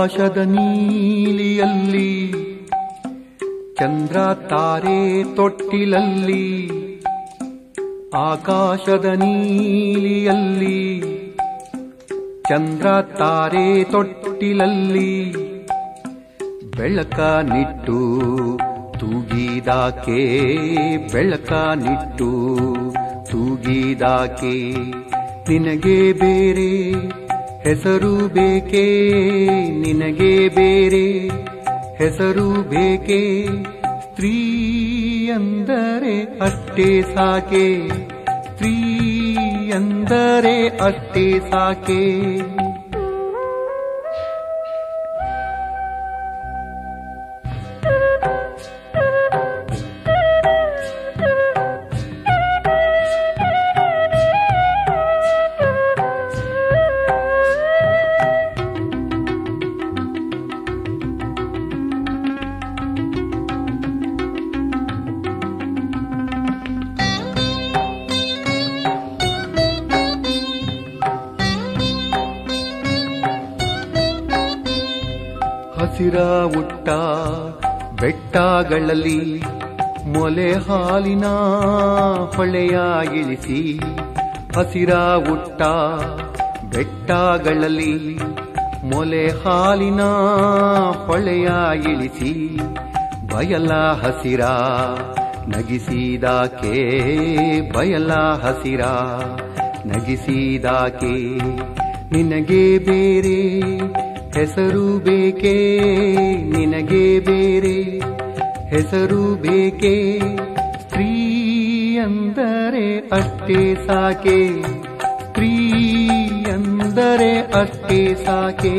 ಆಕಾಶದ ನೀಲಿಯಲ್ಲಿ ಚಂದ್ರ ತಾರೆ ತೊಟ್ಟಿಲಲ್ಲಿ ಆಕಾಶದ ನೀಲಿಯಲ್ಲಿ ಚಂದ್ರ ತಾರೆ ತೊಟ್ಟಿಲಲ್ಲಿ ಬೆಳಕ ನಿಟ್ಟು ತೂಗಿದಾಕೆ ಬೆಳಕ ನಿಟ್ಟು ತೂಗಿದಾಕೆ ನಿನಗೆ ಬೇರೆ ಹೆಸರು ಬೇಕೇ ನಿನಗೆ ಬೇರೆ ಹೆಸರು ಬೇಕೇ ಸ್ತ್ರೀ ಅಂದರೆ ಅಷ್ಟೇ ಸಾಕೆ ಸ್ತ್ರೀ ಅಂದರೆ ಅಷ್ಟೇ ಸಾಕೆ ಹಸಿರ ಉಟ್ಟ ಬೆಟ್ಟಗಳಲ್ಲಿ ಮೊಲೆ ಹಾಲಿನ ಹೊಳೆಯ ಇಳಿಸಿ ಹಸಿರ ಉಟ್ಟ ಬೆಟ್ಟಗಳಲ್ಲಿ ಮೊಲೆ ಹಾಲಿನ ಹೊಳೆಯ ಇಳಿಸಿ ಬಯಲ ಹಸಿರ ನಗಿಸಿದಾಕೆ ಬಯಲ ಹಸಿರ ನಗಿಸಿದಾಕೆ ನಿನಗೆ ಬೇರೆ ಹೆಸರು ಬೇಕೇ ನಿನಗೆ ಬೇರೆ ಹೆಸರು ಬೇಕೇ ಸ್ತ್ರೀ ಅಂದರೆ ಅಷ್ಟೇ ಸಾಕೆ ಸ್ತ್ರೀ ಅಂದರೆ ಅಷ್ಟೇ ಸಾಕೆ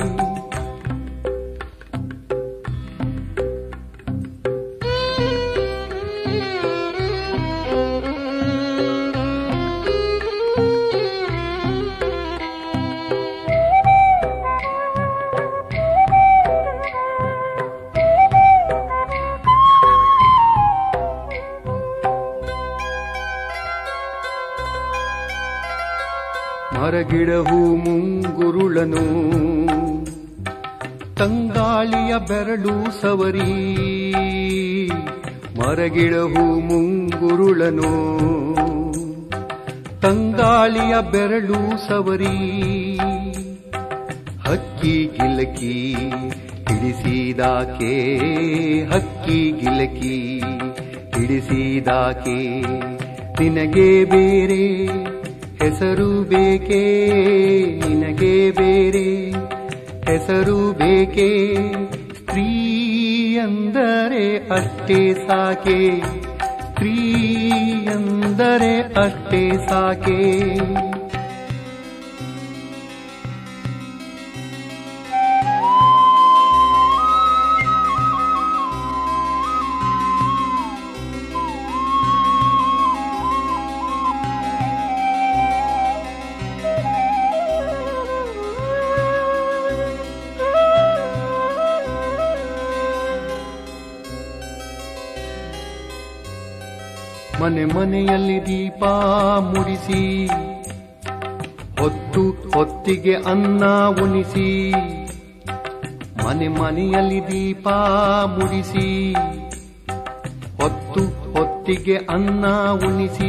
ಮರಗಿಡಹು ಮುಂಗುರುಳನು ತಂಗಾಳಿಯ ಬೆರಳು ಸವರಿ ಮರಗಿಡಹು ಮುಂಗುರುಳನು ತಂಗಾಳಿಯ ಬೆರಳು ಸವರಿ ಹಕ್ಕಿ ಗಿಲಕಿ ಹಿಡಿಸಿದಾಕೆ ಹಕ್ಕಿ ಗಿಲಕಿ ಹಿಡಿಸಿದಾಕೆ ನಿನಗೆ ಬೇರೆ ಹೆಸರು ಬೇಕೇ ನಿನಗೆ ಬೇರೆ ಹೆಸರು ಬೇಕೇ ಸ್ತ್ರೀ ಅಂದರೆ ಅಷ್ಟೇ ಸಾಕೆ ಸ್ತ್ರೀ ಅಂದರೆ ಅಷ್ಟೇ ಸಾಕೆ ಮನೆ ಮನೆಯಲ್ಲಿ ದೀಪ ಮುಡಿಸಿ ಹೊತ್ತು ಹೊತ್ತಿಗೆ ಅನ್ನ ಉಣಿಸಿ ಮನೆ ಮನೆಯಲ್ಲಿ ದೀಪ ಮುಡಿಸಿ ಹೊತ್ತು ಹೊತ್ತಿಗೆ ಅನ್ನ ಉಣಿಸಿ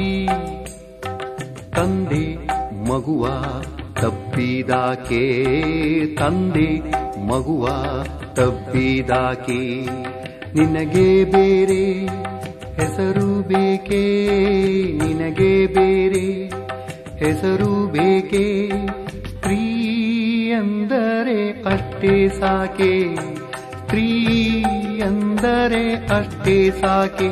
ತಂದೆ ಮಗುವ ತಪ್ಪಿದಾಕೆ ತಂದೆ ಮಗುವ ತಪ್ಪಿದಾಕೆ ನಿನಗೆ ಬೇರೆ ಹೆಸರು ಬೇಕೇ ನಿನಗೆ ಬೇರೆ ಹೆಸರು ಬೇಕೇ ಸ್ತ್ರೀ ಅಂದರೆ ಅಷ್ಟೇ ಸಾಕೆ ಸ್ತ್ರೀ ಅಂದರೆ ಅಷ್ಟೇ ಸಾಕೆ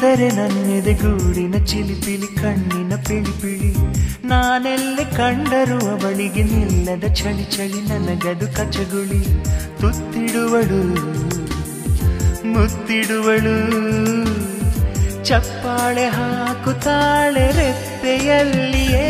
ಎಂದರೆ ನನ್ನೆದೆ ಗೂಡಿನ ಚಿಲಿಪಿಲಿ ಕಣ್ಣಿನ ಪಿಳಿ ಪಿಳಿ ನಾನೆಲ್ಲೆ ಕಂಡರು ಅವಳಿಗೆ ನಿಲ್ಲದ ಚಳಿ ಚಳಿ ನನಗದು ಕಚಗುಳಿ ತುತ್ತಿಡುವಳು ಮುತ್ತಿಡುವಳು ಚಪ್ಪಾಳೆ ಹಾಕುತ್ತಾಳೆ ರೆಪ್ಪೆಯಲ್ಲಿಯೇ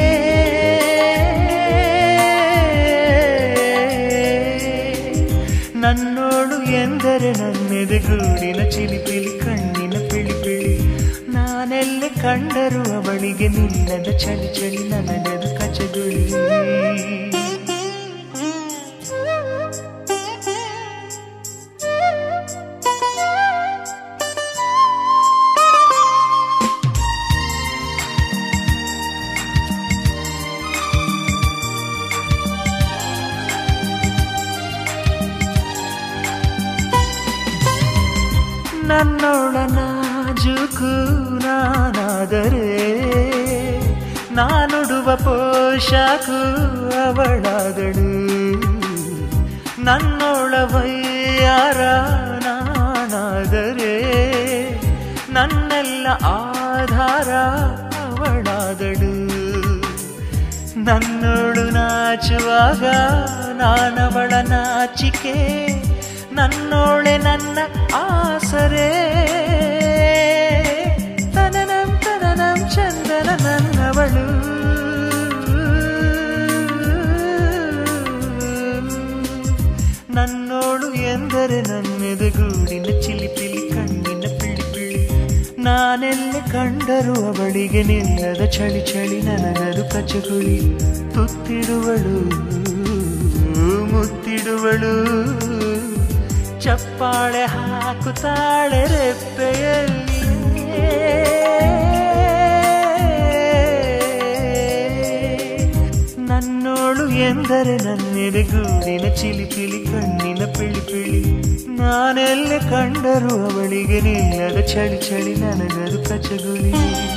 ನನ್ನೋಳು ಎಂದರೆ ನನ್ನೆದೆ ಗೂಡಿನ ಚಿಲಿಪಿಲಿ ಕಣ್ಣಿನ ಪಿಳಿ ಪಿಳಿ ನಾನೆಲ್ಲೆ ಕಂಡರು ಅವಳಿಗೆ ನಿಲ್ಲದ ಚಳಿ ಚಳಿ ನನಗದು ಕಚಗುಳಿ ನನ್ನೊಳ ನಾಜುಕು ನಾನಾದರೆ ನಾನುಡುವ ಪೋಷಾಕು ಅವಳಾದಳು ನನ್ನೊಳ ವೈಯಾರ ನಾನಾದರೆ ನನ್ನೆಲ್ಲ ಆಧಾರ ಅವಳಾದಳು ನನ್ನೋಳು ನಾಚುವಾಗ ನಾನವಳ ನಾಚಿಕೆ ನನ್ನೋಳೆ ನನ್ನ ಆಸರೆ ತನನಂ ತನನಂ ಚಂದನ ನನ್ನವಳು ನನ್ನೋಳು ಎಂದರೆ ನನ್ನೆದೆ ಗೂಡಿನ ಚಿಲಿಪಿಲಿ ಕಣ್ಣಿನ ಪಿಳಿ ಪಿಳಿ ನಾನೆಲ್ಲ ಕಂಡರು ಅವಳಿಗೆ ನಿಲ್ಲದ ಚಳಿ ಚಳಿ ನನಗದು ಕಚಗುಳಿ ತುತ್ತಿಡುವಳು ಮುತ್ತಿಡುವಳು ಚಪ್ಪಾಳೆ ಹಾಕುತ್ತಾಳೆ ರೆಪ್ಪೆಯಲ್ಲಿ ನನ್ನೋಳು ಎಂದರೆ ನನ್ನೆದೆ ಗೂಡಿನ ಚಿಲಿಪಿಲಿ ಕಣ್ಣಿನ ಪಿಳಿ ಪಿಳಿ ನಾನೆಲ್ಲ ಕಂಡರು ಅವಳಿಗೆ ನಿಲ್ಲದ ಚಳಿ ಚಳಿ ನನಗದು ಕಚಗುಳಿ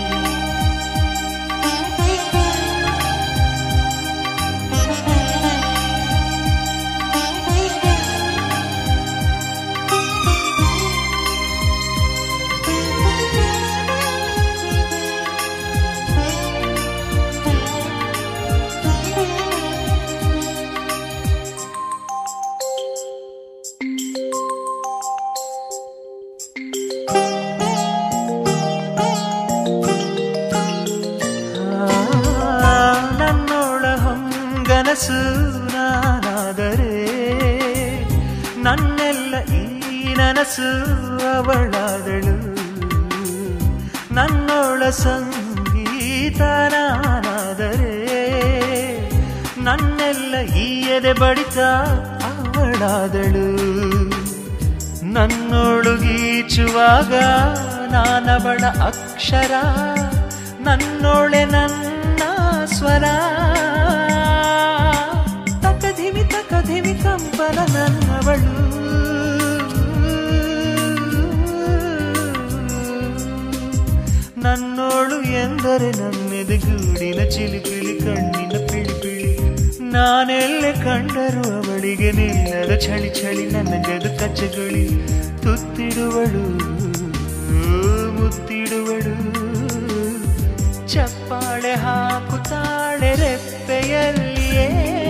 ನನ್ನೋಳ ಹೊಂಗನಸು ನಾನಾದರೆ ನನ್ನೆಲ್ಲ ಈ ನನಸು ಅವಳಾದಳು ನನ್ನೋಳ ಸಂಗೀತ ನಾನಾದರೆ ನನ್ನೆಲ್ಲ ಈ ಎದೆ ಬಡಿತ ಅವಳಾದಳು ನನ್ನೋಳು ಗೀಚುವಾಗ ನಾನವಳ ಅಕ್ಷರ ನನ್ನೋಳೆ ನನ್ನ ಸ್ವರ ತಕಧಿಮಿ ತಕಧಿಮಿ ಕಂಪನ ನನ್ನವಳು ನನ್ನೋಳು ಎಂದರೆ ನನ್ನೆದೆ ಗೂಡಿನ ಚಿಲಿಪಿಲಿ ಕಣ್ಣಿನ ಪಿಳಿ ಪಿಳಿ ನಾನೆಲ್ಲೆ ಕಂಡರು ಅವಳಿಗೆ ನಿಲ್ಲದ ಚಳಿ ಚಳಿ ನನಗದು ಕಚ್ಚಗುಳಿ ತುತ್ತಿಡುವಳು ಮುತ್ತಿಡುವಳು ಚಪ್ಪಾಳೆ ಹಾಕುತ್ತಾಳೆ ರೆಪ್ಪೆಯಲ್ಲಿಯೇ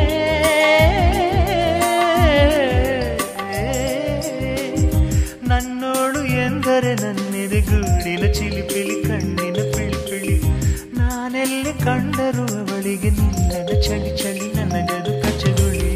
ನನ್ನೋಳು ಎಂದರೆ ನನ್ನೆದೆ ಗೂಡಿನ ಚಿಲಿಪಿಲಿ ಕಣ್ಣಿನ ಪಿಳಿ ಪಿಳಿ ನಾನೆಲ್ಲಿ ಕಂಡರು ಅವಳಿಗೆ ನಿಲ್ಲದ ಚಳಿ ಚಳಿ ನನಗದು ಕಚಗುಳಿ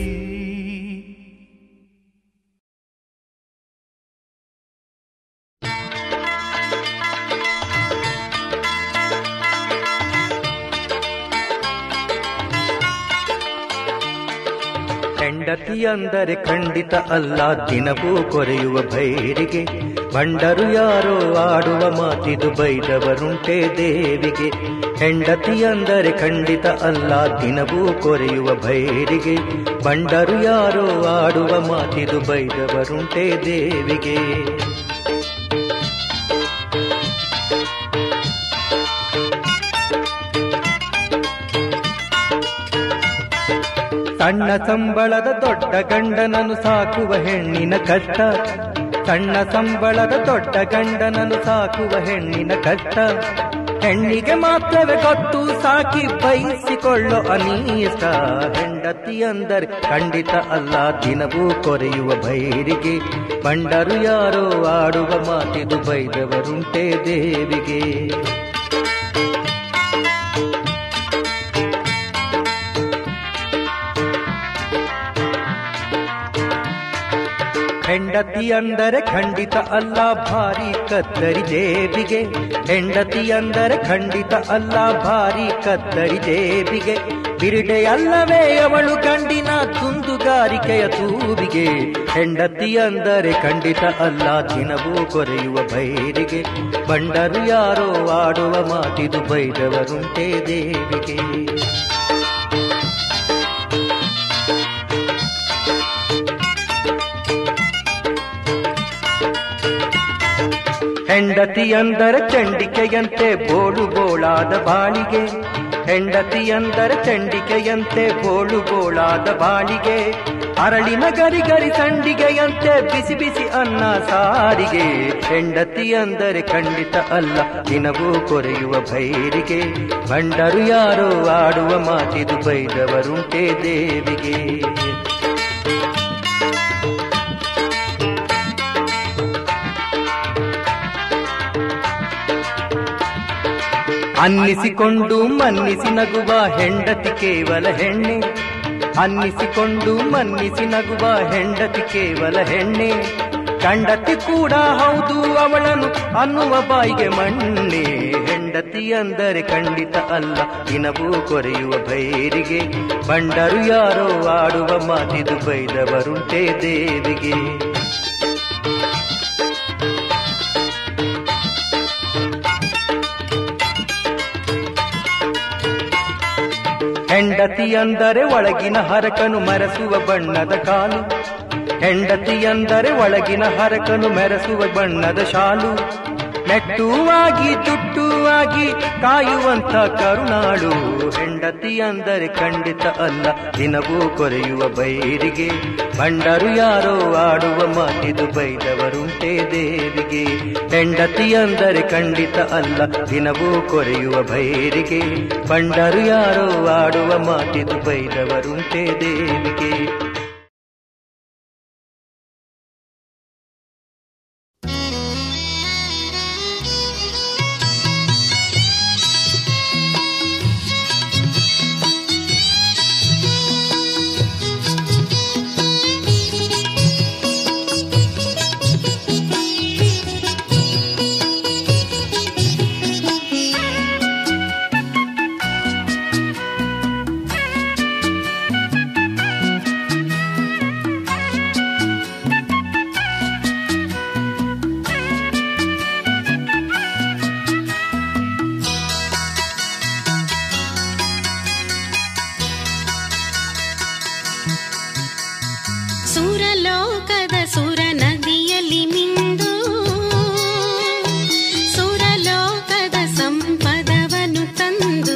ಹೆಂಡತಿ ಅಂದರೆ ಖಂಡಿತ ಅಲ್ಲ ದಿನವೂ ಕೊರೆಯುವ ಭೈರಿಗೆ ಬಂಡರು ಯಾರೋ ಆಡುವ ಮಾತಿದು ಬೈದವರುಂಟೆ ದೇವಿಗೆ ಹೆಂಡತಿ ಅಂದರೆ ಖಂಡಿತ ಅಲ್ಲ ದಿನವೂ ಕೊರೆಯುವ ಭೈರಿಗೆ ಬಂಡರು ಯಾರೋ ಆಡುವ ಮಾತಿದು ಬೈದವರುಂಟೆ ದೇವಿಗೆ ಸಣ್ಣ ಸಂಬಳದ ದೊಡ್ಡ ಗಂಡನನ್ನು ಸಾಕುವ ಹೆಣ್ಣಿನ ಕಷ್ಟ ಸಣ್ಣ ಸಂಬಳದ ದೊಡ್ಡ ಗಂಡನನ್ನು ಸಾಕುವ ಹೆಣ್ಣಿನ ಕಷ್ಟ ಹೆಣ್ಣಿಗೆ ಮಾತ್ರವೇ ಗೊತ್ತು ಸಾಕಿ ಬಯಸಿಕೊಳ್ಳೋ ಅನೀಷ್ಟ ಹೆಂಡತಿ ಅಂದರೆ ಖಂಡಿತ ಅಲ್ಲ ದಿನವೂ ಕೊರೆಯುವ ಭೈರಿಗೆ ಬಂಡರು ಯಾರೋ ಆಡುವ ಮಾತಿದು ಬೈದವರುಂಟೆ ದೇವಿಗೆ ಹೆಂಡತಿ ಅಂದರೆ ಖಂಡಿತ ಅಲ್ಲ ಭಾರಿ ಕತ್ತರಿ ದೇವಿಗೆ ಹೆಂಡತಿ ಅಂದರೆ ಖಂಡಿತ ಅಲ್ಲ ಭಾರಿ ಕತ್ತರಿ ದೇವಿಗೆ ಬಿರುಡೆ ಅಲ್ಲವೇ ಅವಳು ಗಂಡಿನ ತುಂದುಗಾರಿಕೆಯ ತೂಬಿಗೆ ಹೆಂಡತಿ ಅಂದರೆ ಖಂಡಿತ ಅಲ್ಲ ದಿನವೂ ಕೊರೆಯುವ ಭೈರಿಗೆ ಬಂಡರು ಯಾರೋ ಆಡುವ ಮಾತಿದು ಬೈದವರುಂಟೆ ದೇವಿಗೆ ಹೆಂಡತಿ ಅಂದರೆ ಚಂಡಿಕೆಯಂತೆ ಬೋಳು ಬೋಳಾದ ಬಾಳಿಗೆ ಹೆಂಡತಿ ಅಂದರೆ ಚಂಡಿಕೆಯಂತೆ ಬೋಳು ಬೋಳಾದ ಬಾಳಿಗೆ ಅರಳಿನ ಗರಿ ಗರಿ ಸಂಡಿಗೆಯಂತೆ ಬಿಸಿ ಬಿಸಿ ಅನ್ನ ಸಾರಿಗೆ ಹೆಂಡತಿ ಅಂದರೆ ಖಂಡಿತ ಅಲ್ಲ ದಿನವೂ ಕೊರೆಯುವ ಭೈರಿಗೆ ಬಂಡರು ಯಾರೋ ಆಡುವ ಮಾತಿದು ಬೈದವರುಂಟೆ ದೇವಿಗೆ ಅನ್ನಿಸಿಕೊಂಡು ಮನ್ನಿಸಿ ನಗುವ ಹೆಂಡತಿ ಕೇವಲ ಹೆಣ್ಣೆ ಅನ್ನಿಸಿಕೊಂಡು ಮನ್ನಿಸಿ ನಗುವ ಹೆಂಡತಿ ಕೇವಲ ಹೆಣ್ಣೆ ಕಂಡತಿ ಕೂಡ ಹೌದು ಅವಳನ್ನು ಅನ್ನುವ ಬಾಯಿಗೆ ಮಣ್ಣೆ ಹೆಂಡತಿ ಅಂದರೆ ಖಂಡಿತ ಅಲ್ಲ ದಿನವೂ ಕೊರೆಯುವ ಭೈರಿಗೆ ಬಂಡರು ಯಾರೋ ಆಡುವ ಮಾತಿದು ಬೈದವರುಂಟೆ ದೇವಿಗೆ ಹೆಂಡತಿ ಅಂದರೆ ಒಳಗಿನ ಹರಕನು ಮೆರೆಸುವ ಬಣ್ಣದ ಕಾಲು ಹೆಂಡತಿ ಅಂದರೆ ಒಳಗಿನ ಹರಕನು ಮೆರೆಸುವ ಬಣ್ಣದ ಶಾಲು ನೆಟ್ಟುವಾಗಿ ತುಟ್ಟುವಾಗಿ ಕಾಯುವಂತ ಕರುಣಾಳು ಹೆಂಡತಿ ಅಂದರೆ ಖಂಡಿತ ಅಲ್ಲ ದಿನವೂ ಕೊರೆಯುವ ಬೈರಿಗೆ ಬಂಡರು ಯಾರೋ ಆಡುವ ಮಾತಿದು ಬೈದವರುಂಟೆ ದೇವಿಗೆ ಹೆಂಡತಿ ಅಂದರೆ ಖಂಡಿತ ಅಲ್ಲ ದಿನವೂ ಕೊರೆಯುವ ಭೈರಿಗೆ ಬಂಡರು ಯಾರೋ ಆಡುವ ಮಾತಿದು ಬೈದವರುಂಟೆ ದೇವಿಗೆ ಸುರಲೋಕದ ಸುರ ನದಿಯಲ್ಲಿ ಮಿಂದು ಸುರಲೋಕದ ಸಂಪದವನ್ನು ತಂದು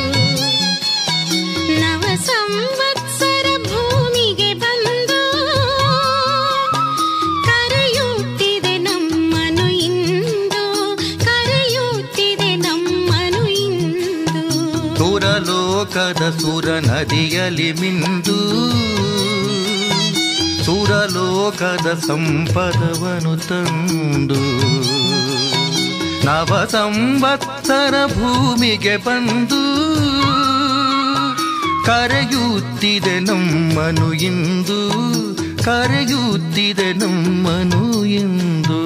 ನವ ಸಂವತ್ಸರ ಭೂಮಿಗೆ ಬಂದು ಕರೆಯುತ್ತಿದೆ ನಮ್ಮನು ಇಂದು ಕರೆಯುತ್ತಿದೆ ನಮ್ಮನು ಇಂದು ಸುರಲೋಕದ ಸುರ ನದಿಯಲ್ಲಿ ಮಿಂದು ಸುರಲೋಕದ ಸಂಪದವನು ತಂದು ನವ ಸಂವತ್ಸರ ಭೂಮಿಗೆ ಬಂದು ಕರೆಯುತ್ತಿದೆ ನಮ್ಮನು ಇಂದು ಕರೆಯುತ್ತಿದೆ ನಮ್ಮನು ಇಂದು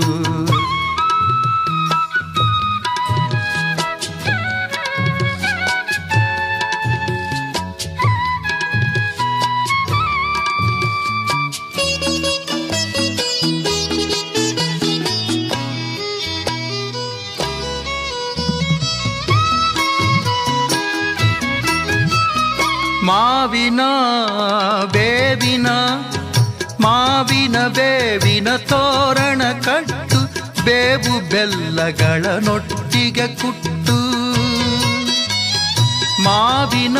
ಮಾವಿನ ಬೇವಿನ ಮಾವಿನ ಬೇವಿನ ತೋರಣ ಕಟ್ಟು ಬೇವು ಬೆಲ್ಲಗಳ ನೊಟ್ಟಿಗೆ ಕುಟ್ಟು ಮಾವಿನ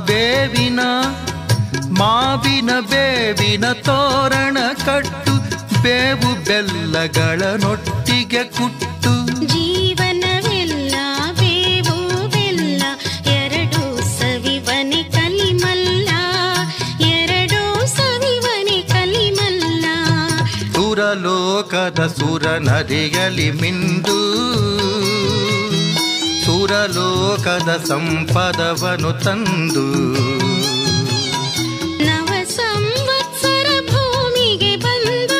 ಬೇವಿನ ಮಾವಿನ ಬೇವಿನ ತೋರಣ ಕಟ್ಟು ಬೇವು ಬೆಲ್ಲಗಳನ್ನೊಟ್ಟಿಗೆ ಕುಟ್ಟು ಜೀವನವೆಲ್ಲ ಬೇವು ಬೆಲ್ಲ ಎರಡು ಸವಿವನೆ ಕಲಿಮಲ್ಲ ಎರಡು ಸವಿವನೆ ಕಲಿಮಲ್ಲ ಸುರಲೋಕದ ಸುರ ನದಿಯಲ್ಲಿ ಮಿಂದು ಸುರಲೋಕದ ಸಂಪದವನು ತಂದು ನವ ಸಂವತ್ಸರ ಭೂಮಿಗೆ ಬಂದು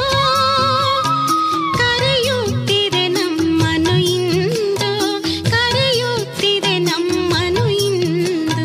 ಕರೆಯುತ್ತಿದೆ ನಮ್ಮನು ಇಂದು ಕರೆಯುತ್ತಿದೆ ನಮ್ಮನು ಇಂದು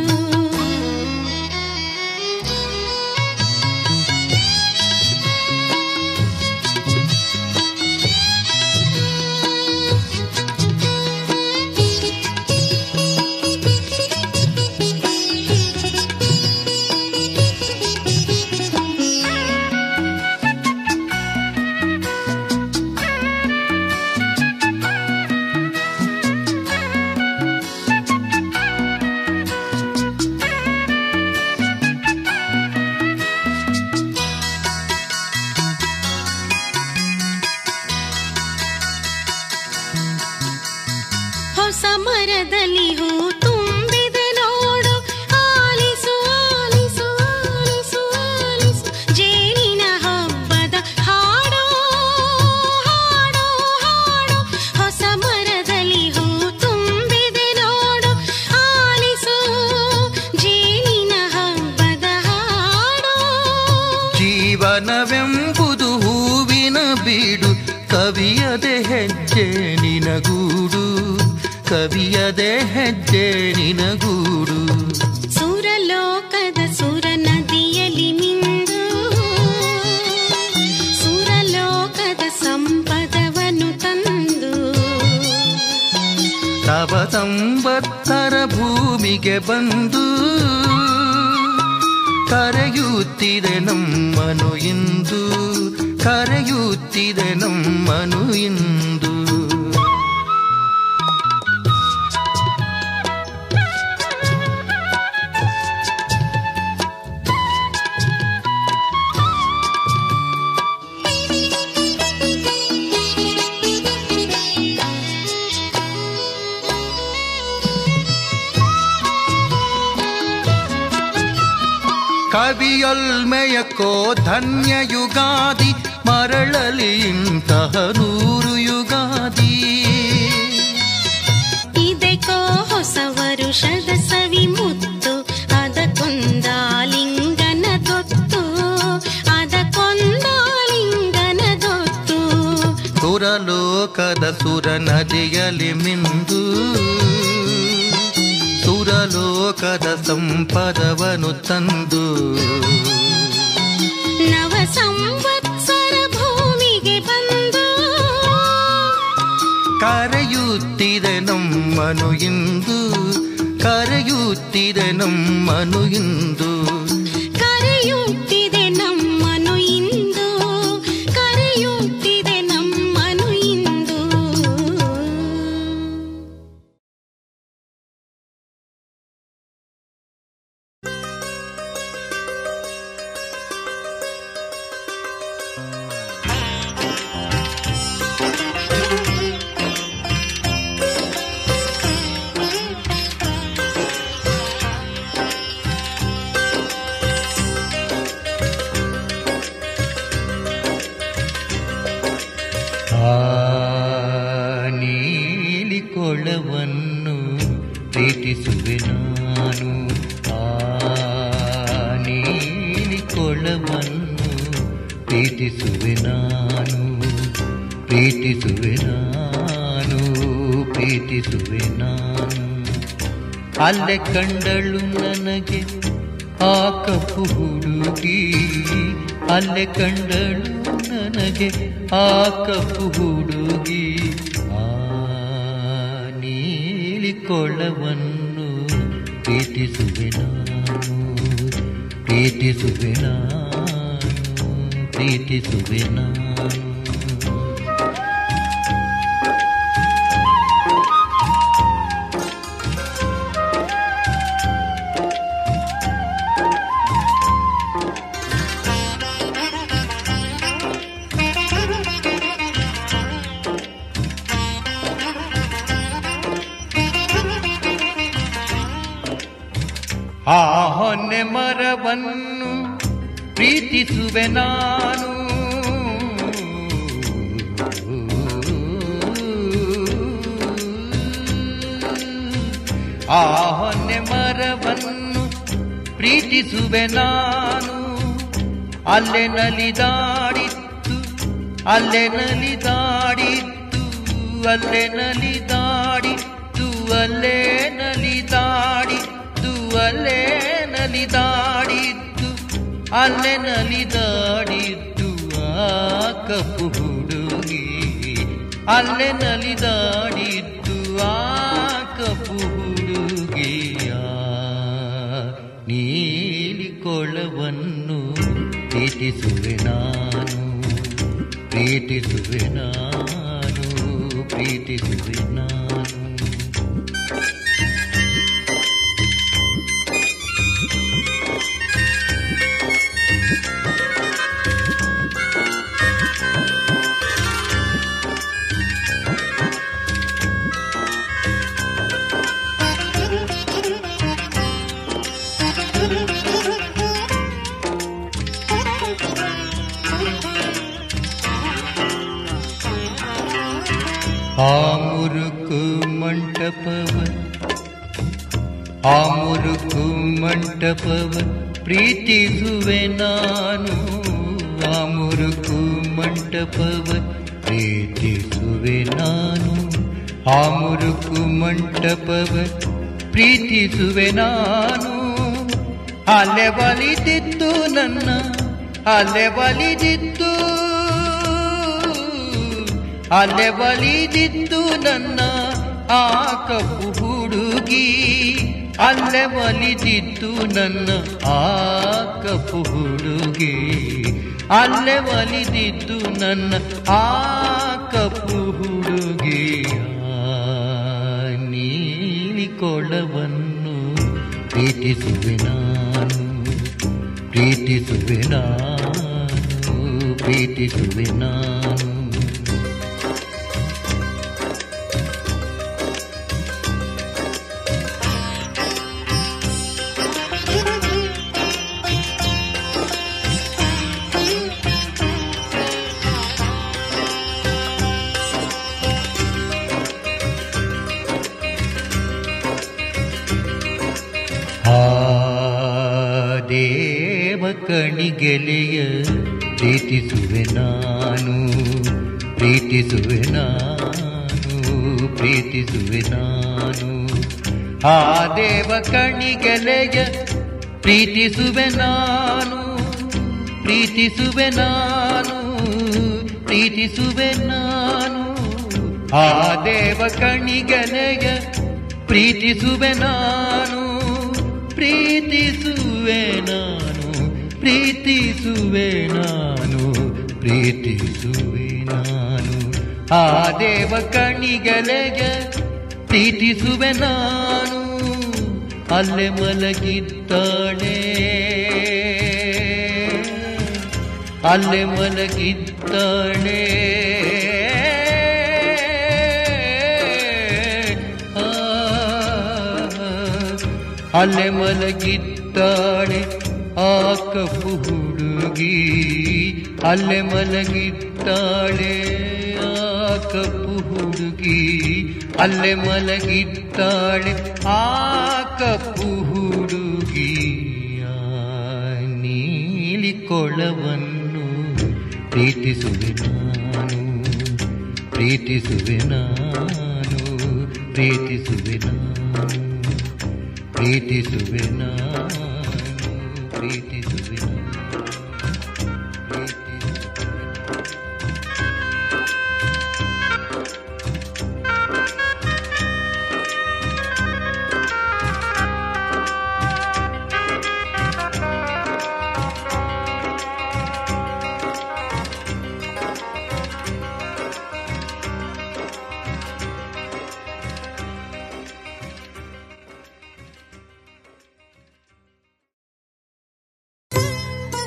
ಹೊಸ ಮರದಲ್ಲಿ ಹೂ ತುಂಬಿದೆ ನೋಡು ಆಲಿಸು ಆಲಿಸು ಆಲಿಸು ಆಲಿಸು ಜೇನಿನ ಹಬ್ಬದ ಹಾಡೋ ಹಾಡೋ ಹಾಡೋ ಹೊಸ ಮರದಲ್ಲಿ ಹೂ ತುಂಬಿದೆ ನೋಡು ಆಲಿಸು ಜೇನಿನ ಹಬ್ಬದ ಹಾಡೋ ಜೀವನವೆಂಬುದು ಹೂವಿನ ಬೀಡು ಕವಿಯದೆ ಹೆಜ್ಜೆ ನಿನಗೂಡು ಕವಿಯದೆ ಹೆಜ್ಜೆ ನಿನಗೂಡು ಸುರಲೋಕದ ಸುರ ನದಿಯಲ್ಲಿ ಮಿಂದು ಸುರಲೋಕದ ಸಂಪದವನ್ನು ತಂದು ತವ ಸಂವತ್ಸರ ಭೂಮಿಗೆ ಬಂದು ಕರೆಯುತ್ತಿದೆ ನಮ್ಮನು ಇಂದು ಕರೆಯುತ್ತಿದೆ ನಮ್ಮನು ಇಂದು ಕವಿಯೊಲ್ಮೆಯಕ್ಕೋ ಧನ್ಯ ಯುಗಾದಿ ಮರಳಲಿ ಇಂತಹ ನೂರು ಯುಗಾದಿ ಇದಕ್ಕೋ ಹೊಸ ವರುಷದ ಸವಿ ಮುತ್ತು ಅದಕ್ಕೊಂದಾಲಿಂಗನ ದೊತ್ತು ಅದಕ್ಕೊಂದಾಲಿಂಗನ ದೊತ್ತು ಸುರಲೋಕದ ಸುರ ನದಿಯಲ್ಲಿ ಮಿಂದು ಸುರಲೋಕದ ಸಂಪದವನು ತಂದು ನವ ಸಂವತ್ಸರ ಭೂಮಿಗೆ ಬಂದು ಕರೆಯುತ್ತಿದೆ ನಮ್ಮನು ಇಂದು ಕರೆಯುತ್ತಿದೆ ನಮ್ಮನು ಇಂದು ಕರೆಯುತ್ತಿದೆ ನಮ್ಮನು ಇಂದು ಕರೆಯುತ್ತಿದೆ ನಮ್ಮನು ಇಂದು ಆ ನೀಲಿ ಕೊಳವನ್ನು ಪ್ರೀತಿಸುವೆ ನಾನು ಆ ನೀಲಿ ಕೊಳವನ್ನು ಪ್ರೀತಿಸುವೆ ನಾನು ಪ್ರೀತಿಸುವೆ ನಾನು ಪ್ರೀತಿಸುವೆ ನಾನು ಅಲ್ಲೇ ಕಂಡಳು ನನಗೆ ಆ ಕಪ್ಪು ಹುಡುಗಿ ಅಲ್ಲೇ ಕಂಡಳು ನನಗೆ ಆ ಕಪ್ಪು ಹುಡುಗಿ ಆ ನೀಲಿ ಕೊಳವನ್ನು ಪ್ರೀತಿಸುವೆ ನಾನು ಪ್ರೀತಿಸುವೆ ನಾನು ಪ್ರೀತಿಸುವೆ ನಾನು ಆ ಹೊನ್ನೆ ಮರವನ್ನು ಪ್ರೀತಿಸುವೆ ನಾನು ಆ ಹೊನ್ನೆ ಮರವನ್ನು ಪ್ರೀತಿಸುವೆ ನಾನು ಅಲ್ಲೇ ನಲಿದಾಡಿತ್ತು ಅಲ್ಲೇ ನಲಿದಾಡಿತ್ತು ಅಲ್ಲೇ ನಲಿದಾಡಿತ್ತು ಅಲ್ಲೇ ನಲಿದಾಡಿತ್ತು ಅಲ್ಲೇ ನಲಿದಾಡಿತ್ತು ಅಲ್ಲೇ ನಲಿದಾಡಿತ್ತು ಆ ಕಪ್ಪು ಹುಡುಗಿ ಅಲ್ಲೇ ನಲಿದಾಡಿತ್ತು ಆ ಕಪ್ಪು ಹುಡುಗಿಯ ನೀಲಿ ಕೊಳವನ್ನು ಪ್ರೀತಿಸುವೆ ನಾನು ಪ್ರೀತಿಸುವೆ ನಾನು ಪ್ರೀತಿಸುವೆ ನಾನು ಆ ಮುರುಕು ಮಂಟಪವ ಆ ಮುರುಕು ಮಂಟಪವ ಪ್ರೀತಿಸುವೆ ನಾನು ಆ ಮುರುಕು ಮಂಟಪವ ಪ್ರೀತಿಸುವೆ ನಾನು ಆ ಮುರುಕು ಮಂಟಪವ ಪ್ರೀತಿಸುವೆ ನಾನು ಅಲೆ ಬಲಿದಿತ್ತು ನನ್ನ ಅಲೆ ಬಲಿದಿತ್ತು ಅಲೆ ಬಲಿದಿತ್ತು ನನ್ನ ಆ ಕಪ್ಪು ಹುಡುಗಿ ಅಲ್ಲೇ ಒಲಿದಿತ್ತು ನನ್ನ ಆ ಕಪ್ಪು ಹುಡುಗಿ ಅಲ್ಲೇ ಒಲಿದಿತ್ತು ನನ್ನ ಆ ಕಪ್ಪು ಹುಡುಗಿಯ ನೀಲಿ ಕೊಳವನ್ನು ಪ್ರೀತಿಸುವೆ ನಾನು ಪ್ರೀತಿಸುವೆ ನಾನು ಪ್ರೀತಿಸುವೆ ನಾನು ಆ ದೇವ ಕಣಿಗೆಲೆಯ ಪ್ರೀತಿಸುವೆ ನಾನು ಪ್ರೀತಿಸುವೆ ನಾನು ಪ್ರೀತಿಸುವೆ ನಾನು ಆ ದೇವ ಕಣಿಗೆಲೆಯ ಪ್ರೀತಿಸುವೆ ನಾನು ಪ್ರೀತಿಸುವೆ ನಾನು ಪ್ರೀತಿಸುವೆ ನಾನು ಆ ದೇವ ಕಣಿಗೆಲೆಯ ಪ್ರೀತಿಸುವೆ ನಾನು ಪ್ರೀತಿಸುವೆ ನಾನು ಪ್ರೀತಿಸುವೆ ನಾನು ಪ್ರೀತಿಸುವೆ ನಾನು ಆ ದೇವ ಕಣಿಗಲೆಗೆ ಪ್ರೀತಿಸುವೆ ನಾನು ಅಲ್ಲೇ ಮಲಗಿದ್ದಾಳೆ ಅಲ್ಲೇ ಮಲಗಿದ್ದಾಳೆ ಆ, ಅಲ್ಲೇ ಮಲಗಿದ್ದಾಳೆ ಆ ಕಪ್ಪು ಹುಡುಗಿ ಅಲ್ಲೇ ಮಲಗಿದ್ದಾಳೆ ಆ ಕಪ್ಪು ಹುಡುಗಿ ಅಲ್ಲೇ ಮಲಗಿದ್ದಾಳೆ ಆ ಕಪ್ಪು ಹುಡುಗಿಯ ನೀಲಿ ಕೊಳವನ್ನು ಪ್ರೀತಿಸುವೆ ನಾನು ಪ್ರೀತಿಸುವೆ ನಾನು ಪ್ರೀತಿಸುವೆ ನಾನು ಪ್ರೀತಿಸುವೆ ನಾನು ಪ್ರೀತಿಸುವೆ ನಾನು ಪ್ರೀತಿಸುವೆ ಆ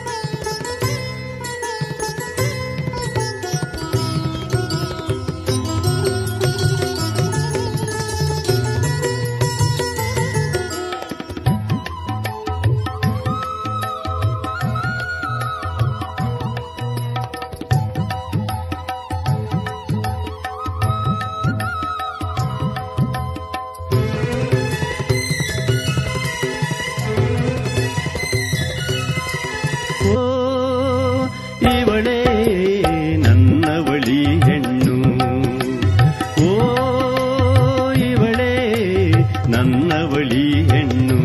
ನನ್ನವಳಿ ಹೆಣ್ಣು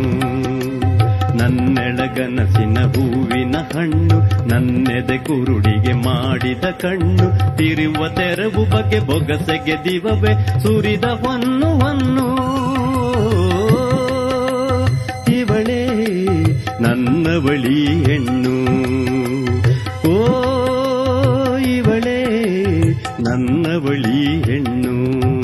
ನನ್ನೆಳಗನಸಿನ ಹೂವಿನ ಹಣ್ಣು ನನ್ನೆದೆ ಕುರುಡಿಗೆ ಮಾಡಿದ ಕಣ್ಣು ತಿರುವ ತೆರವು ಬಗೆ ಬೊಗಸೆಗೆ ದಿವವೇ ಸುರಿದ ಹೊನ್ನು ಹೊನ್ನು ಇವಳೇ ನನ್ನವಳಿ ಹೆಣ್ಣು ಓ ಇವಳೇ ನನ್ನವಳಿ ಹೆಣ್ಣು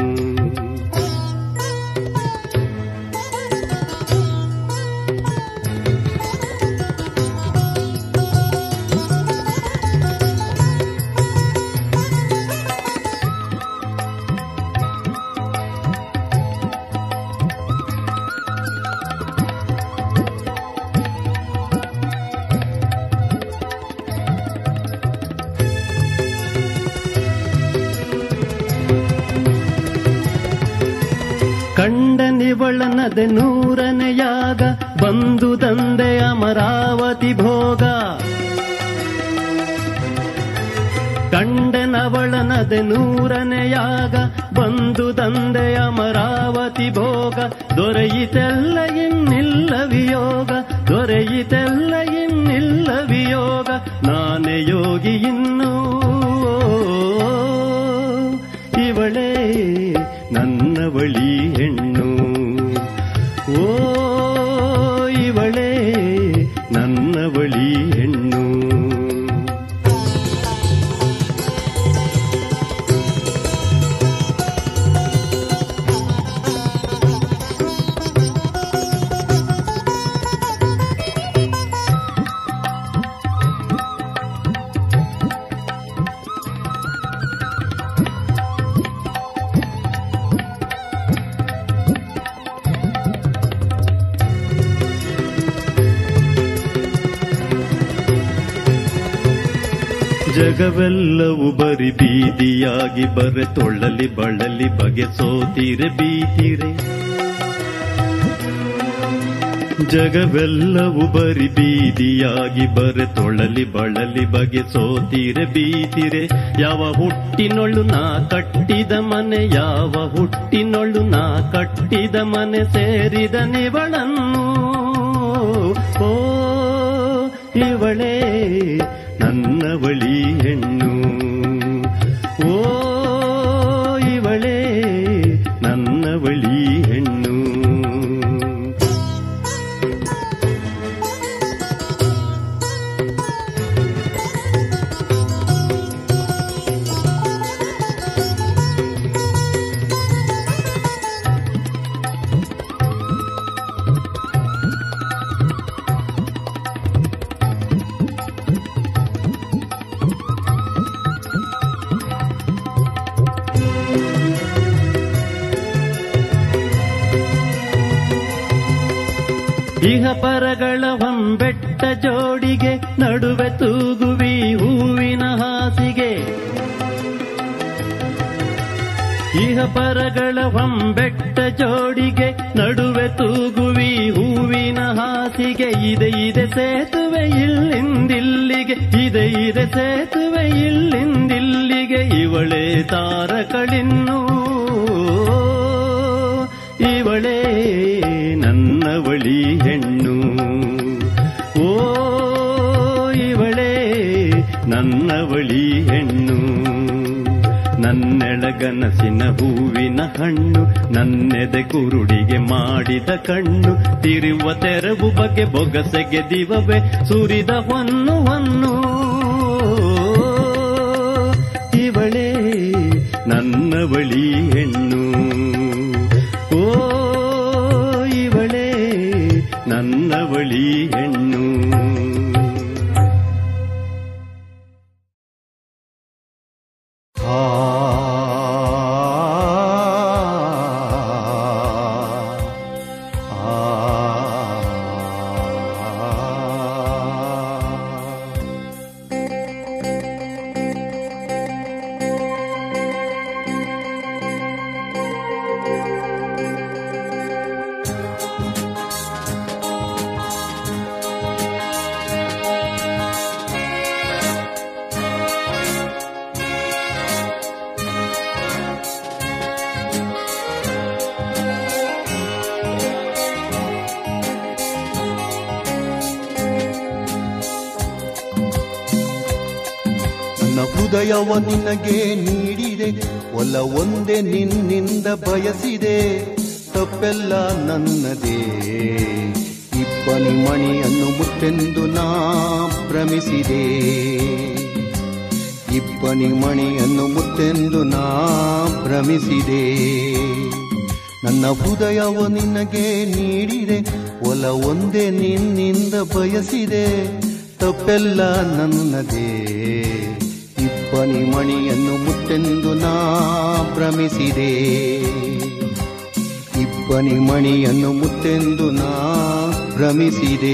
ಕಂಡನಿವಳನದೆ ನೂರನೆಯಾಗ ಬಂದು ತಂದೆ ಅಮರಾವತಿ ಭೋಗ ಕಂಡನವಳನದೆ ನೂರನೆಯಾಗ ಬಂದು ತಂದೆ ಅಮರಾವತಿ ಭೋಗ ದೊರೆಯಿತೆಲ್ಲ ಇನ್ನಿಲ್ಲ ವಿಯೋಗ ದೊರೆಯಿತೆಲ್ಲ ಇನ್ನಿಲ್ಲ ವಿಯೋಗ ನಾನೇ ಯೋಗಿ ಇನ್ನೂ ಇವಳೇ ನನ್ನವಳಿ ಹೆಣ್ಣು ಓ ಇವಳೇ ನನ್ನವಳಿ ಹೆಣ್ಣು ಜಗವೆಲ್ಲವೂ ಬರಿ ಬೀದಿಯಾಗಿ ಬರೆ ತೊಳ್ಳಲಿ ಬಳಲಿ ಬಗೆ ಸೋತಿರೆ ಬೀತಿರೆ ಜಗವೆಲ್ಲವೂ ಬರಿ ಬೀದಿಯಾಗಿ ಬರೆ ತೊಳಲಿ ಬಳಲಿ ಬಗೆ ಸೋತಿರೆ ಬೀತಿರೆ ಯಾವ ಹುಟ್ಟಿನೊಳು ನಾ ಕಟ್ಟಿದ ಮನೆ ಯಾವ ಹುಟ್ಟಿನೊಳು ನಾ ಕಟ್ಟಿದ ಮನೆ ಸೇರಿದ ನಿವಳನ್ನು ಓ ಇವಳೇ ನನ್ನವಳಿ ಹೆಣ್ಣು ಓ ಇವಳೇ ನನ್ನವಳಿ ಹೆಣ್ಣು ಇಹ ಪರಗಳ ಹೊಂಬೆಟ್ಟ ಜೋಡಿಗೆ ನಡುವೆ ತೂಗುವಿ ಹೂವಿನ ಹಾಸಿಗೆ ಇಹ ಪರಗಳ ಹೊಂಬೆಟ್ಟ ಜೋಡಿಗೆ ನಡುವೆ ತೂಗುವಿ ಹೂವಿನ ಹಾಸಿಗೆ ಇದೆ ಇದೆ ಸೇತುವೆ ಇಲ್ಲಿಂದಿಲ್ಲಿಗೆ ಇದೆ ಇದೆ ಸೇತುವೆ ಇಲ್ಲಿಂದಿಲ್ಲಿಗೆ ಇವಳೇ ತಾರಕಳಿನ್ನೂ ಇವಳೇ ನನ್ನವಳಿ ಹೆಣ್ಣು ಓ ಇವಳೇ ನನ್ನವಳಿ ಹೆಣ್ಣು ನನ್ನೆಳಗನಸಿನ ಹೂವಿನ ಹಣ್ಣು ನನ್ನೆದೆ ಕುರುಡಿಗೆ ಮಾಡಿದ ಕಣ್ಣು ತಿರುವ ತೆರವು ಬಗೆ ಬೊಗಸೆಗೆ ದಿವವೇ ಸುರಿದ ಹೊನ್ನು ಹೊನ್ನು ಇವಳೇ ನನ್ನವಳಿ ಹೆಣ್ಣು ಓ ಇವಳೇ ನನ್ನವಳಿ ಹೆಣ್ಣು ಆ ಹೃದಯವ ನಿನಗೆ ನೀಡಿದೆ ಒಲ ಒಂದೇ ನಿನ್ನಿಂದ ಬಯಸಿದೆ ತಪ್ಪೆಲ್ಲ ನನ್ನದೇ ಇಬ್ಬನಿ ಮಣಿಯನ್ನು ಮುತ್ತೆಂದು ನಾ ಭ್ರಮಿಸಿದೆ ಇಬ್ಬನಿ ಮಣಿಯನ್ನು ಮುತ್ತೆಂದು ನಾ ಭ್ರಮಿಸಿದೆ ನನ್ನ ಹೃದಯವ ನಿನಗೆ ನೀಡಿದೆ ಒಲ ಒಂದೇ ನಿನ್ನಿಂದ ಬಯಸಿದೆ ತಪ್ಪೆಲ್ಲ ನನ್ನದೇ ಇಬ್ಬನಿ ಮಣಿಯನ್ನು ಮುತ್ತೆಂದು ನಾ ಭ್ರಮಿಸಿದೆ ಇಬ್ಬನಿ ಮಣಿಯನ್ನು ಮುತ್ತೆಂದು ನಾ ಭ್ರಮಿಸಿದೆ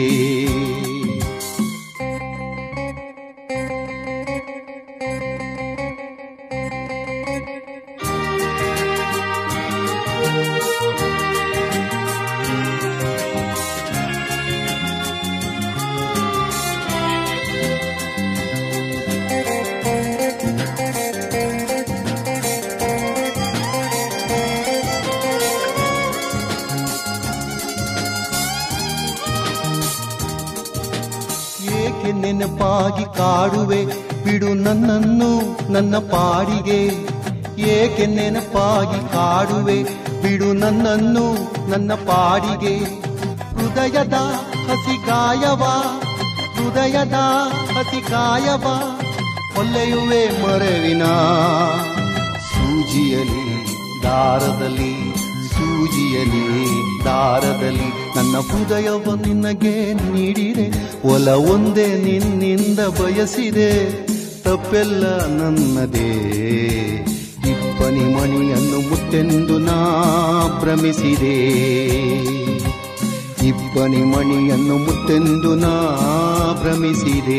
ಏಕೆ ನೆನಪಾಗಿ ಕಾಡುವೆ ಬಿಡು ನನ್ನನ್ನು ನನ್ನ ಪಾಡಿಗೆ ಏಕೆ ನೆನಪಾಗಿ ಕಾಡುವೆ ಬಿಡು ನನ್ನನ್ನು ನನ್ನ ಪಾಡಿಗೆ ಹೃದಯದ ಹಸಿ ಗಾಯವ ಹೃದಯದ ಹಸಿ ಗಾಯವ ಹೊಲ್ಲೆಯುವೆ ಮರವಿನ ಸೂಜಿಯಲಿ ದಾರದಲ್ಲಿ ಸೂಜಿಯಲಿ ದಾರದಲ್ಲಿ ನನ್ನ ಹೃದಯವ ನಿನಗೆ ನೀಡಿದೆ ಒಲ ಒಂದೇ ನಿನ್ನಿಂದ ಬಯಸಿದೆ ತಪ್ಪೆಲ್ಲ ನನ್ನದೇ ಇಬ್ಬನಿ ಮಣಿಯನ್ನು ಮುತ್ತೆಂದು ನಾ ಭ್ರಮಿಸಿದೆ ಇಬ್ಬನಿ ಮಣಿಯನ್ನು ಮುತ್ತೆಂದು ನಾ ಭ್ರಮಿಸಿದೆ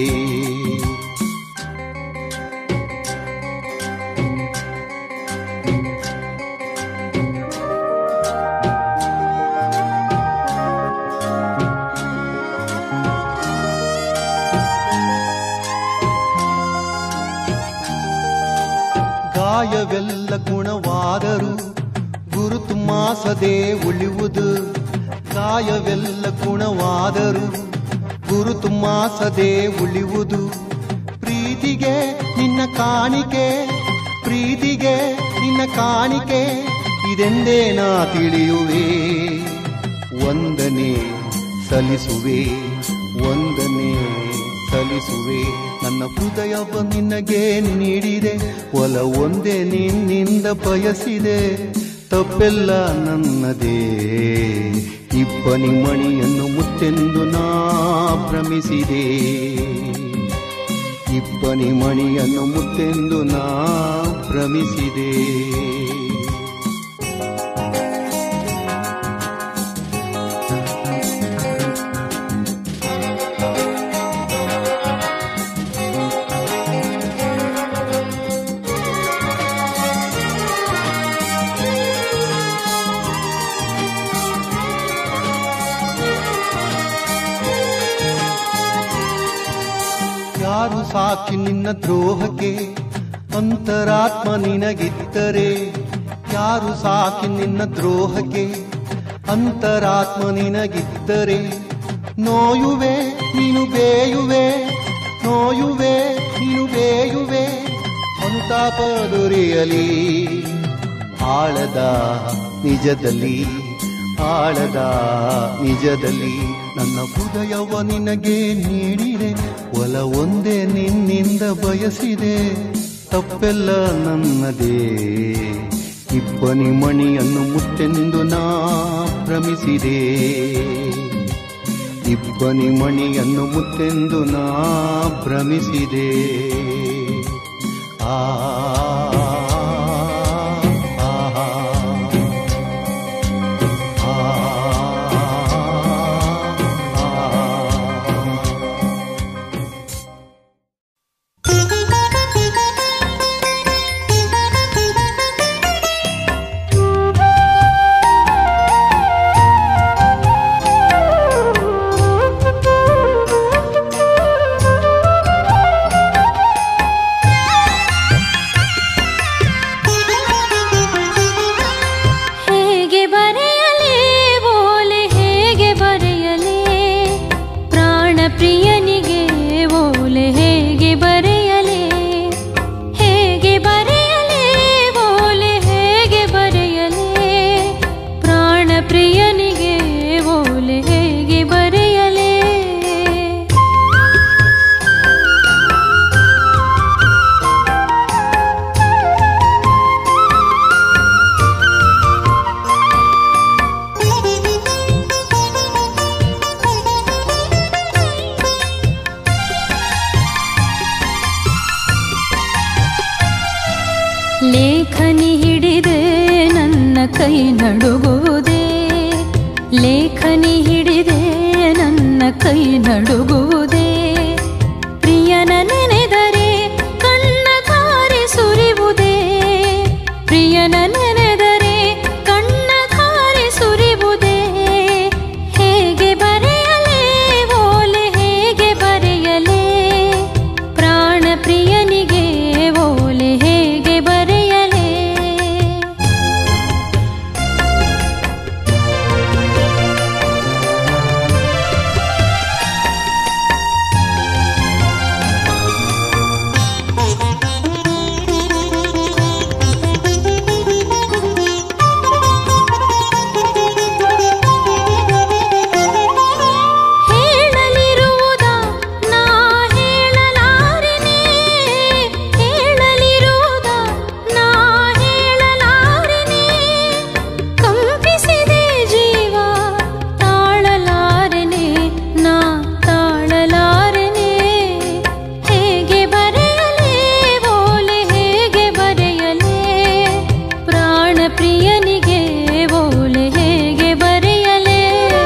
ಗಾಯವೆಲ್ಲ ಗುಣವಾದರೂ ಗುರುತು ಮಾಸದೆ ಉಳಿಯುವುದು ಗಾಯವೆಲ್ಲ ಗುಣವಾದರೂ ಗುರುತು ಮಾಸದೆ ಉಳಿಯುವುದು ಪ್ರೀತಿಗೆ ನಿನ್ನ ಕಾಣಿಕೆ ಪ್ರೀತಿಗೆ ನಿನ್ನ ಕಾಣಿಕೆ ಇದೆಂದೇ ನಾ ತಿಳಿಯುವೆ ಒಂದನೇ ಸಲ್ಲಿಸುವೆ ಒಂದನೇ ಸಲ್ಲಿಸುವೆ ನನ್ನ ಹೃದಯವ ನಿನಗೆ ನೀಡಿದೆ ಒಲ ಒಂದೇ ನಿನ್ನಿಂದ ಬಯಸಿದೆ ತಪ್ಪೆಲ್ಲ ನನ್ನದೇ ಇಬ್ಬನಿ ಮಣಿಯನ್ನು ಮುತ್ತೆಂದು ನಾ ಭ್ರಮಿಸಿದೆ ಇಬ್ಬನಿ ಮಣಿಯನ್ನು ಮುತ್ತೆಂದು ನಾ ಭ್ರಮಿಸಿದೆ ಯಾರು ಸಾಕ್ಷಿ ನಿನ್ನ ದ್ರೋಹಕ್ಕೆ ಅಂತರಾತ್ಮ ನಿನಗಿದ್ದರೆ ಯಾರು ಸಾಕ್ಷಿ ನಿನ್ನ ದ್ರೋಹಕ್ಕೆ ಅಂತರಾತ್ಮ ನಿನಗಿದ್ದರೆ ನೋಯುವೆ ನೀನು ಬೇಯುವೆ ನೋಯುವೆ ನೀನು ಬೇಯುವೆ ಅನುತಾಪ ದೊರೆಯಲಿ ಆಳದ ನಿಜದಲ್ಲಿ ಆಳದ ನಿಜದಲ್ಲಿ ನನ್ನ ಹೃದಯವ ನಿನಗೆ ನೀಡಿದೆ ಒಲ ಒಂದೇ ನಿನ್ನಿಂದ ಬಯಸಿದೆ ತಪ್ಪೆಲ್ಲ ನನ್ನದೇ ಇಬ್ಬನಿ ಮಣಿಯನ್ನು ಮುತ್ತೆಂದು ನಾ ಭ್ರಮಿಸಿದೆ ಇಬ್ಬನಿ ಮಣಿಯನ್ನು ಮುತ್ತೆಂದು ನಾ ಭ್ರಮಿಸಿದೆ ಆ ಆಹಾ. Thank you. ನಡುಗುವುದೇ ಲೇಖನಿ ಹಿಡಿದೆ ನನ್ನ ಕೈ ನಡುಗುವುದೇ ಪ್ರಿಯನ ನೆನೆದರೆ ಕಣ್ಣ ಧಾರೆ ಸುರಿವುದೇ ಪ್ರಿಯನ ನೆನೆದರೆ ಕಣ್ಣ ಧಾರೆ ಸುರಿವುದೇ ಹೇಗೆ ಬರೆಯಲೇ ಓಲೆ ಹೇಗೆ ಬರೆಯಲೇ ಪ್ರಾಣ ಪ್ರಿಯನಿಗೆ ಓಲೆ ಹೇಗೆ ಬರೆಯಲೇ ಹೇಳಲಿರುವುದ ನಾ ಹೇಳಲಾರೆನೆ ಹೇಳಲಿರುವುದ ನಾ ಹೇಳಲಾರೆನೆ ಕಂಪಿಸಿದೆ ಜೀವ ತಾಳಲಾರೆನೆ ನಾ ತಾಳಲಾರೆನೆ ಹೇಗೆ ಬರೆಯಲೇ ಓಲೆ ಹೇಗೆ ಬರೆಯಲೇ ಪ್ರಾಣ ಪ್ರಿಯನಿಗೆ ಓಲೆ ಹೇಗೆ ಬರೆಯಲೇ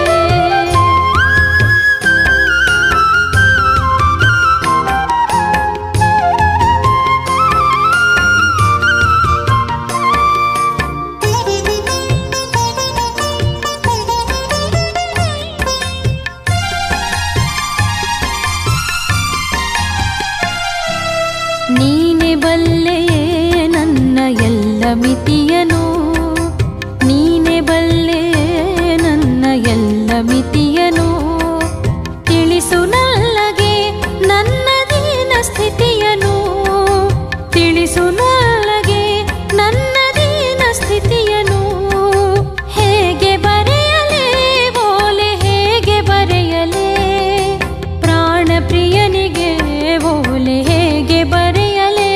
ನೀನೆ ಬಲ್ಲೆಯೇ ನನ್ನ ಎಲ್ಲ ಮಿತಿಯನು ನೀನೆ ಬಲ್ಲೆಯೇ ನನ್ನ ಎಲ್ಲ ಮಿತಿಯನು ತಿಳಿಸು ನಲ್ಲಗೆ ನನ್ನ ದೀನ ಸ್ಥಿತಿಯನು ತಿಳಿಸು ನಲ್ಲಗೆ ನನ್ನ ದೀನ ಸ್ಥಿತಿಯನು ಹೇಗೆ ಬರೆಯಲೇ ಓಲೆ ಹೇಗೆ ಬರೆಯಲೇ ಪ್ರಾಣ ಪ್ರಿಯನಿಗೆ ಓಲೆ ಹೇಗೆ ಬರೆಯಲೇ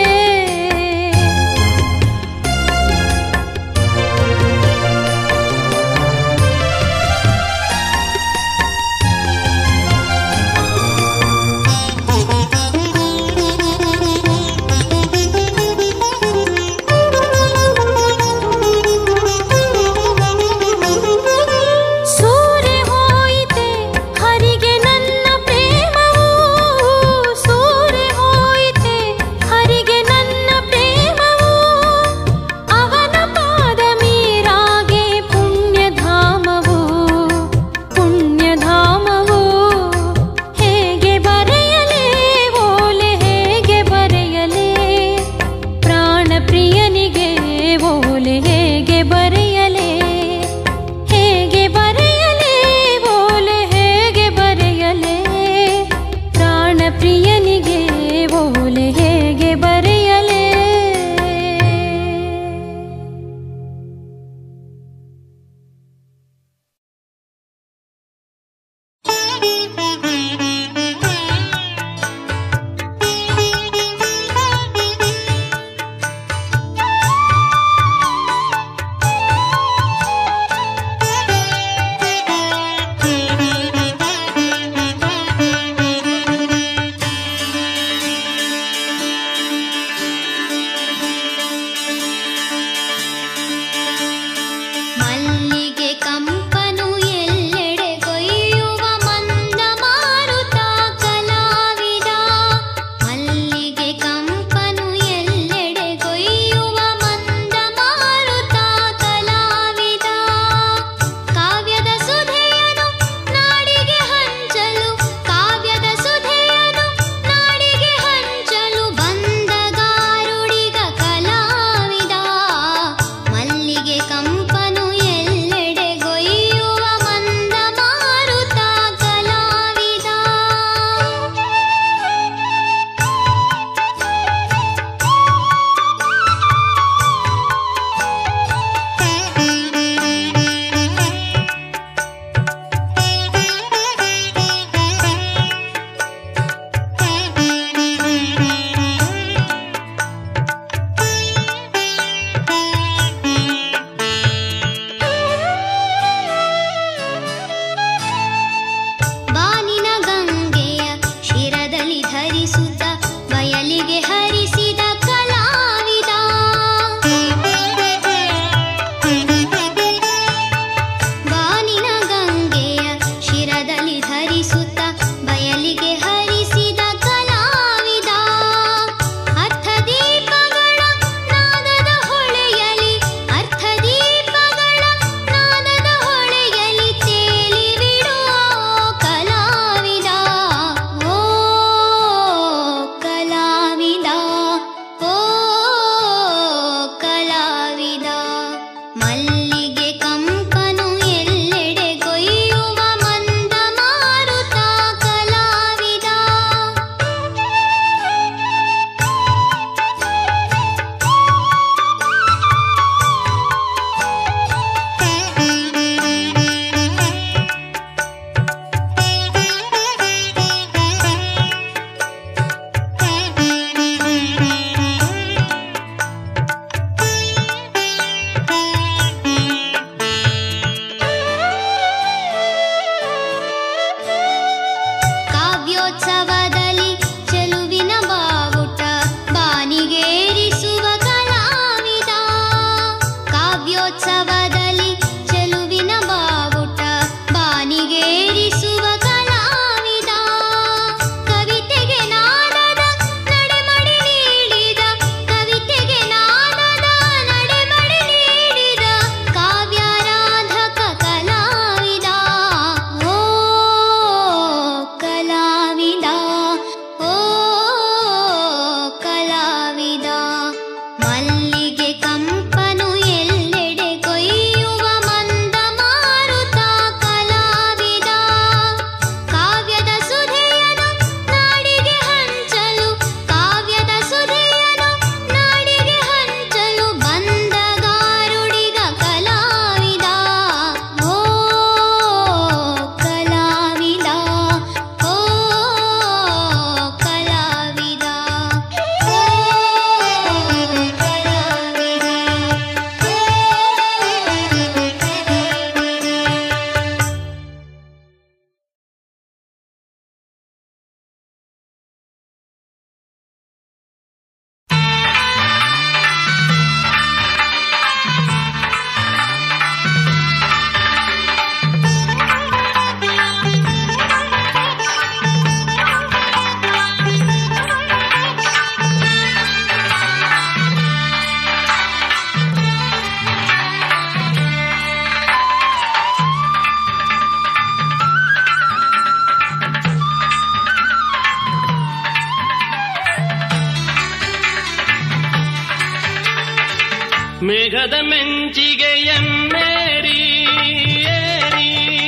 ಮೇಘದ ಮೆಂಚಿಗೆಯನ್ನೇರಿ ಏರಿ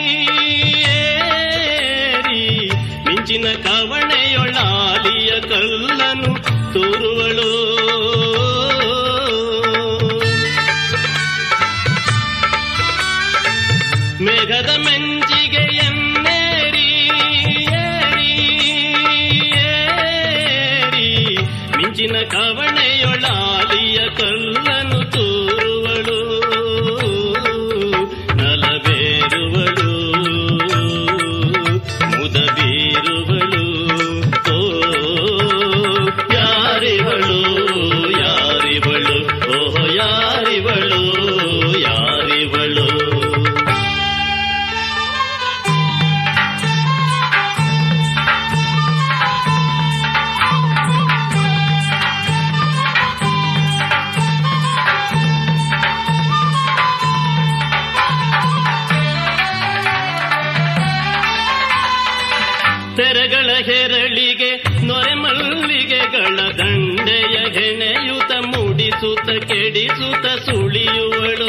ಏರಿ ಮಿಂಚಿನ ಕವಣೆಯೊಳಾಲಿಯ ಕಲ್ಲನು ತೋರುವಳು ಮೇಘದ ಮೆಂಚಿಗೆಯನ್ನೇರಿ ಏರಿ ಏರಿ ಮಿಂಚಿನ ಕವಣೆಯೊಳಾಲಿಯ ಕಲ್ಲನು ತೋರುವಳು ನಲಬೇರುವಳು ಮುದ ಬೀರುವಳು ಓ ಯಾರಿವಳು ಯಾರಿವಳು ಓಹೋ ಯಾರಿವಳು ಯಾರಿವಳು ತೆರೆಗಳ ಹೆರಳಿಗೆ ನೊರೆ ಮಲ್ಲಿಗೆಗಳ ದಂಡೆಯ ಹೆಣೆಯುತ ಮೂಡಿಸುತ್ತ ಕೆಡಿಸುತ್ತ ಸುಳಿಯುವಳು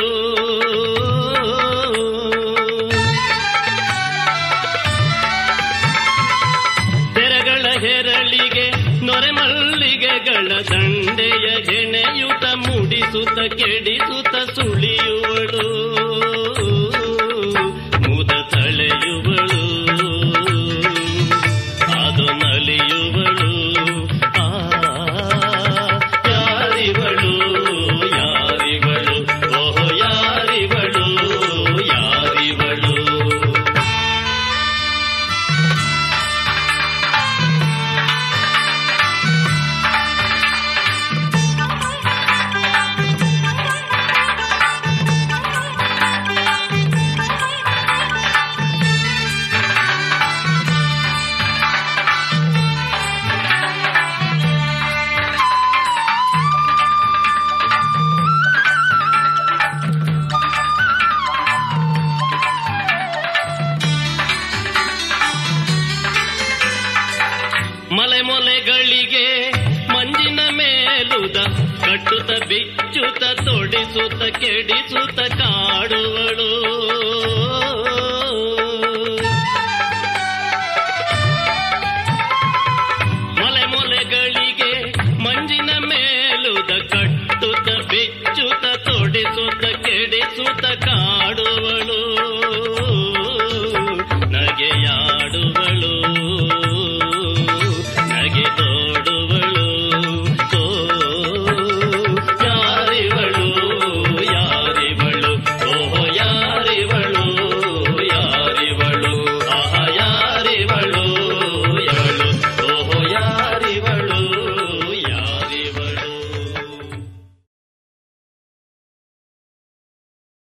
ತೆರೆಗಳ ಹೆರಳಿಗೆ ನೊರೆ ಮಲ್ಲಿಗೆಗಳ ದಂಡೆಯ ಹೆಣೆಯುತ ಮೂಡಿಸುತ್ತ ಕೆಡಿಸುತ್ತ ಸುಳಿಯುವಳು ಮುದ ತಳೆಯುವಳು ಅದು ನಲಿಯುವಳು ಆ ಯಾರಿವಳು ಯಾರಿವಳು ಓಹೋ ಯಾರಿವಳು ಯಾರಿವಳು ಮಲೆ ಮೊಲೆಗಳಿಗೆ ಮಂಜಿನ ಮೇಲುದ ಕಟ್ಟುತ್ತ ಬಿಚ್ಚುತ್ತ ತೊಡಿಸುತ್ತ ಕೆಡಿಸುತ್ತ ಕಾಡುವಳು